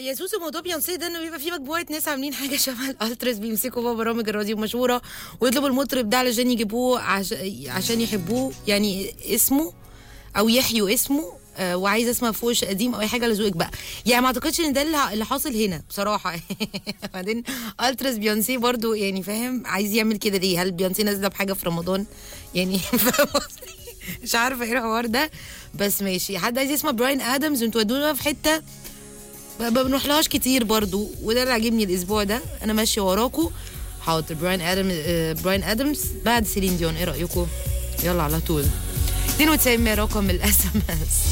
يا سوسو موضوع بيونسي ده انه بيبقى في مجموعه ناس عاملين حاجه شبه الالترس بيمسكوا بقى برامج الراديو مشهوره ويطلبوا المطرب ده علشان يجيبوه عش... عشان يحبوه يعني اسمه او يحيوا اسمه آه، وعايزه اسمها فوش قديم او اي حاجه لذوقك بقى يعني ما اعتقدش ان ده اللي اللي حاصل هنا بصراحه بعدين الترس بيونسي برضو يعني فاهم عايز يعمل كده ليه هل بيونسي نازله بحاجه في رمضان يعني فاهم قصدي؟ مش عارفه ايه الحوار ده بس ماشي حد عايز يسمع براين ادمز انتوا ودونا في حته ما ما بنروحلهاش كتير برضو وده اللي عاجبني الاسبوع ده انا ماشيه وراكم حاضر براين ادم آه، براين ادمز بعد سيلين ديون ايه رايكم يلا على طول 92 رقم الاس ام اس